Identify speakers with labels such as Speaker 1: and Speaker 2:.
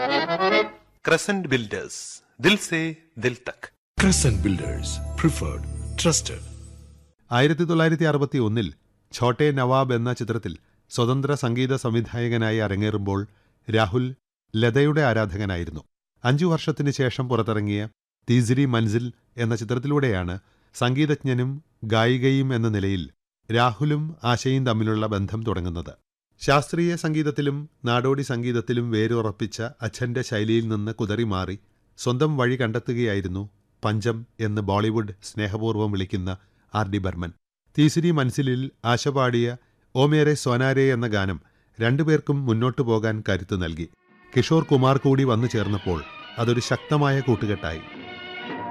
Speaker 1: Crescent Builders ദിൽ സേ ദിൽ തക്
Speaker 2: Crescent Builders, preferred, trusted.
Speaker 3: ആയിരത്തി തൊള്ളായിരത്തി അറുപത്തി ഒന്നിൽ ഛോട്ടെ നവാബ് എന്ന ചിത്രത്തിൽ സ്വതന്ത്ര സംഗീത സംവിധായകനായി അരങ്ങേറുമ്പോൾ രാഹുൽ ലതയുടെ ആരാധകനായിരുന്നു അഞ്ചു വർഷത്തിനു ശേഷം പുറത്തിറങ്ങിയ തീസിരി മൻസിൽ എന്ന ചിത്രത്തിലൂടെയാണ് സംഗീതജ്ഞനും ഗായികയും എന്ന നിലയിൽ രാഹുലും ആശയും തമ്മിലുള്ള ബന്ധം തുടങ്ങുന്നത് ശാസ്ത്രീയ സംഗീതത്തിലും നാടോടി സംഗീതത്തിലും വേരുറപ്പിച്ച അച്ഛന്റെ ശൈലിയിൽ നിന്ന് കുതറിമാറി സ്വന്തം വഴി കണ്ടെത്തുകയായിരുന്നു പഞ്ചം എന്ന് ബോളിവുഡ് സ്നേഹപൂർവ്വം വിളിക്കുന്ന ആർ ഡി ബർമൻ തീസിരി മൻസിലിൽ ആശ പാടിയ ഓ മേരെ സോനാരെ എന്ന ഗാനം രണ്ടുപേർക്കും മുന്നോട്ടു പോകാൻ കരുത്തു നൽകി കിഷോർ കുമാർ കൂടി വന്നു ചേർന്നപ്പോൾ അതൊരു ശക്തമായ കൂട്ടുകെട്ടായി